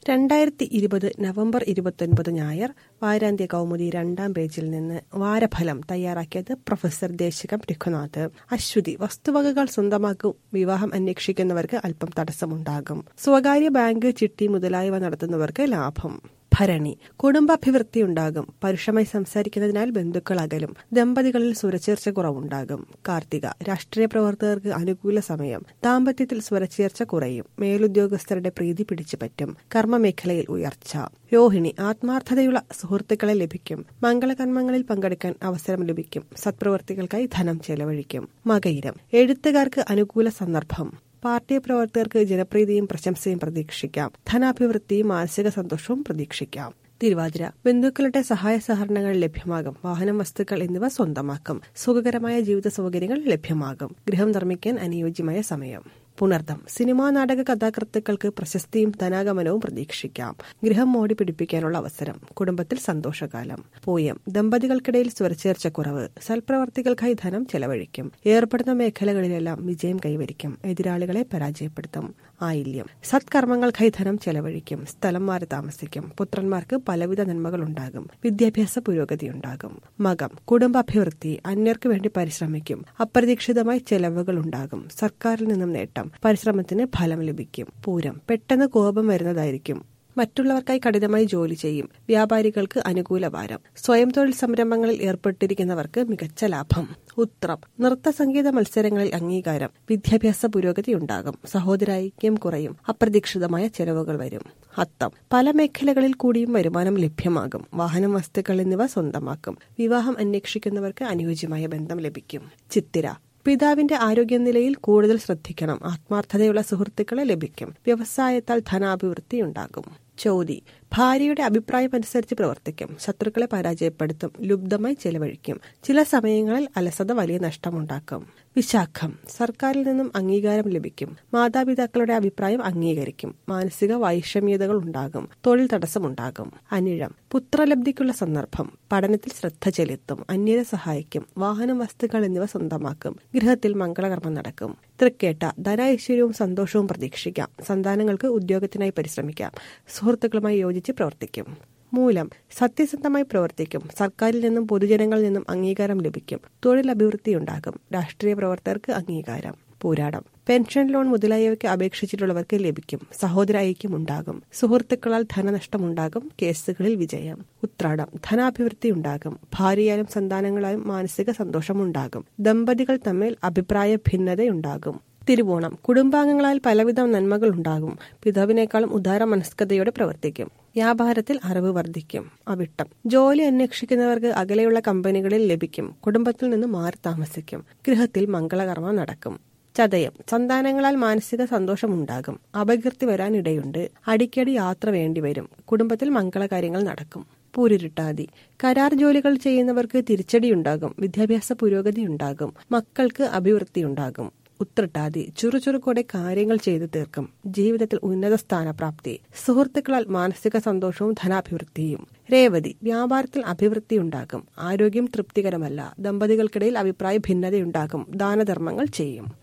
രണ്ടായിരത്തി ഇരുപത് നവംബർ ഇരുപത്തൊൻപത് ഞായർ വാരാന്ത്യ കൗമുദി രണ്ടാം പേജിൽ നിന്ന് വാരഫലം തയ്യാറാക്കിയത് പ്രൊഫസർ ദേശികം രഘുനാഥ് അശ്വതി വസ്തുവകകൾ സ്വന്തമാക്കും വിവാഹം അന്വേഷിക്കുന്നവർക്ക് അല്പം തടസ്സമുണ്ടാകും സ്വകാര്യ ബാങ്ക് ചിട്ടി മുതലായവ നടത്തുന്നവർക്ക് ലാഭം ഭരണി കുടുംബാഭിവൃദ്ധി ഉണ്ടാകും പരുഷമായി സംസാരിക്കുന്നതിനാൽ ബന്ധുക്കൾ അകലും ദമ്പതികളിൽ സ്വരച്ചേർച്ച കുറവുണ്ടാകും കാർത്തിക രാഷ്ട്രീയ പ്രവർത്തകർക്ക് അനുകൂല സമയം ദാമ്പത്യത്തിൽ സ്വരച്ചേർച്ച കുറയും മേലുദ്യോഗസ്ഥരുടെ പ്രീതി പിടിച്ചുപറ്റും കർമ്മമേഖലയിൽ ഉയർച്ച രോഹിണി ആത്മാർത്ഥതയുള്ള സുഹൃത്തുക്കളെ ലഭിക്കും മംഗളകർമ്മങ്ങളിൽ പങ്കെടുക്കാൻ അവസരം ലഭിക്കും സത്പ്രവർത്തികൾക്കായി ധനം ചെലവഴിക്കും മകയിരം എഴുത്തുകാർക്ക് അനുകൂല സന്ദർഭം പാർട്ടി പ്രവർത്തകർക്ക് ജനപ്രീതിയും പ്രശംസയും പ്രതീക്ഷിക്കാം ധനാഭിവൃദ്ധിയും മാനസിക സന്തോഷവും പ്രതീക്ഷിക്കാം തിരുവാതിര ബന്ധുക്കളുടെ സഹായ സഹകരണങ്ങൾ ലഭ്യമാകും വാഹനം വസ്തുക്കൾ എന്നിവ സ്വന്തമാക്കും സുഖകരമായ ജീവിത സൗകര്യങ്ങൾ ലഭ്യമാകും ഗൃഹം നിർമ്മിക്കാൻ അനുയോജ്യമായ സമയം പുണർദം സിനിമാ നാടക കഥാകൃത്തുക്കൾക്ക് പ്രശസ്തിയും ധനാഗമനവും പ്രതീക്ഷിക്കാം ഗൃഹം മോടി പിടിപ്പിക്കാനുള്ള അവസരം കുടുംബത്തിൽ സന്തോഷകാലം പൂയം ദമ്പതികൾക്കിടയിൽ സ്വരച്ചേർച്ച കുറവ് സൽപ്രവർത്തികൾക്കായി ധനം ചെലവഴിക്കും ഏർപ്പെടുന്ന മേഖലകളിലെല്ലാം വിജയം കൈവരിക്കും എതിരാളികളെ പരാജയപ്പെടുത്തും ആയില്യം സത്കർമ്മങ്ങൾക്കായി ധനം ചെലവഴിക്കും സ്ഥലം മാറി താമസിക്കും പുത്രന്മാർക്ക് പലവിധ നന്മകൾ ഉണ്ടാകും വിദ്യാഭ്യാസ പുരോഗതി ഉണ്ടാകും മകം കുടുംബാഭിവൃദ്ധി അന്യർക്ക് വേണ്ടി പരിശ്രമിക്കും അപ്രതീക്ഷിതമായി ചെലവുകൾ ഉണ്ടാകും സർക്കാരിൽ നിന്നും നേട്ടം പരിശ്രമത്തിന് ഫലം ലഭിക്കും പൂരം പെട്ടെന്ന് കോപം വരുന്നതായിരിക്കും മറ്റുള്ളവർക്കായി കഠിനമായി ജോലി ചെയ്യും വ്യാപാരികൾക്ക് അനുകൂല വാരം സ്വയം തൊഴിൽ സംരംഭങ്ങളിൽ ഏർപ്പെട്ടിരിക്കുന്നവർക്ക് മികച്ച ലാഭം ഉത്രം നൃത്ത സംഗീത മത്സരങ്ങളിൽ അംഗീകാരം വിദ്യാഭ്യാസ പുരോഗതി ഉണ്ടാകും സഹോദരായിക്യം കുറയും അപ്രതീക്ഷിതമായ ചെലവുകൾ വരും അത്തം പല മേഖലകളിൽ കൂടിയും വരുമാനം ലഭ്യമാകും വാഹനം വസ്തുക്കൾ എന്നിവ സ്വന്തമാക്കും വിവാഹം അന്വേഷിക്കുന്നവർക്ക് അനുയോജ്യമായ ബന്ധം ലഭിക്കും ചിത്തിര പിതാവിന്റെ ആരോഗ്യനിലയിൽ കൂടുതൽ ശ്രദ്ധിക്കണം ആത്മാർത്ഥതയുള്ള സുഹൃത്തുക്കളെ ലഭിക്കും വ്യവസായത്താൽ ധനാഭിവൃദ്ധി ഉണ്ടാകും ചോതി ഭാര്യയുടെ അഭിപ്രായം അനുസരിച്ച് പ്രവർത്തിക്കും ശത്രുക്കളെ പരാജയപ്പെടുത്തും ലുബ്ധമായി ചെലവഴിക്കും ചില സമയങ്ങളിൽ അലസത വലിയ നഷ്ടമുണ്ടാക്കും വിശാഖം സർക്കാരിൽ നിന്നും അംഗീകാരം ലഭിക്കും മാതാപിതാക്കളുടെ അഭിപ്രായം അംഗീകരിക്കും മാനസിക വൈഷമ്യതകൾ ഉണ്ടാകും തൊഴിൽ തടസ്സമുണ്ടാകും അനിഴം പുത്രലബ്ധിക്കുള്ള സന്ദർഭം പഠനത്തിൽ ശ്രദ്ധ ചെലുത്തും അന്യരെ സഹായിക്കും വാഹനം വസ്തുക്കൾ എന്നിവ സ്വന്തമാക്കും ഗൃഹത്തിൽ മംഗളകർമ്മം നടക്കും തൃക്കേട്ട ധനൈശ്വര്യവും സന്തോഷവും പ്രതീക്ഷിക്കാം സന്താനങ്ങൾക്ക് ഉദ്യോഗത്തിനായി പരിശ്രമിക്കാം സുഹൃത്തുക്കളുമായി യോജിച്ച് പ്രവർത്തിക്കും മൂലം സത്യസന്ധമായി പ്രവർത്തിക്കും സർക്കാരിൽ നിന്നും പൊതുജനങ്ങളിൽ നിന്നും അംഗീകാരം ലഭിക്കും തൊഴിൽ അഭിവൃദ്ധി ഉണ്ടാകും രാഷ്ട്രീയ പ്രവർത്തകർക്ക് അംഗീകാരം പോരാടം പെൻഷൻ ലോൺ മുതലായവയ്ക്ക് അപേക്ഷിച്ചിട്ടുള്ളവർക്ക് ലഭിക്കും സഹോദര ഐക്യം ഉണ്ടാകും സുഹൃത്തുക്കളാൽ ധനനഷ്ടമുണ്ടാകും കേസുകളിൽ വിജയം ഉത്രാടം ധനാഭിവൃദ്ധി ഉണ്ടാകും ഭാര്യയാലും സന്താനങ്ങളാലും മാനസിക സന്തോഷമുണ്ടാകും ദമ്പതികൾ തമ്മിൽ അഭിപ്രായ ഭിന്നതയുണ്ടാകും തിരുവോണം കുടുംബാംഗങ്ങളാൽ പലവിധ നന്മകൾ ഉണ്ടാകും പിതാവിനേക്കാളും ഉദാര മനസ്കതയോടെ പ്രവർത്തിക്കും വ്യാപാരത്തിൽ അറിവ് വർദ്ധിക്കും അവിട്ടം ജോലി അന്വേഷിക്കുന്നവർക്ക് അകലെയുള്ള കമ്പനികളിൽ ലഭിക്കും കുടുംബത്തിൽ നിന്ന് മാറി താമസിക്കും ഗൃഹത്തിൽ മംഗളകർമ്മം നടക്കും ചതയം സന്താനങ്ങളാൽ മാനസിക സന്തോഷമുണ്ടാകും അപകീർത്തി വരാനിടയുണ്ട് അടിക്കടി യാത്ര വേണ്ടിവരും കുടുംബത്തിൽ മംഗളകാര്യങ്ങൾ നടക്കും പൂരുരുട്ടാതി കരാർ ജോലികൾ ചെയ്യുന്നവർക്ക് തിരിച്ചടിയുണ്ടാകും വിദ്യാഭ്യാസ പുരോഗതി ഉണ്ടാകും മക്കൾക്ക് അഭിവൃദ്ധി ഉണ്ടാകും ഉത്രട്ടാതി ചുറുചുറുക്കോടെ കാര്യങ്ങൾ ചെയ്തു തീർക്കും ജീവിതത്തിൽ ഉന്നത സ്ഥാനപ്രാപ്തി സുഹൃത്തുക്കളാൽ മാനസിക സന്തോഷവും ധനാഭിവൃദ്ധിയും രേവതി വ്യാപാരത്തിൽ അഭിവൃദ്ധി ഉണ്ടാകും ആരോഗ്യം തൃപ്തികരമല്ല ദമ്പതികൾക്കിടയിൽ അഭിപ്രായ ഭിന്നതയുണ്ടാകും ദാനധർമ്മങ്ങൾ ചെയ്യും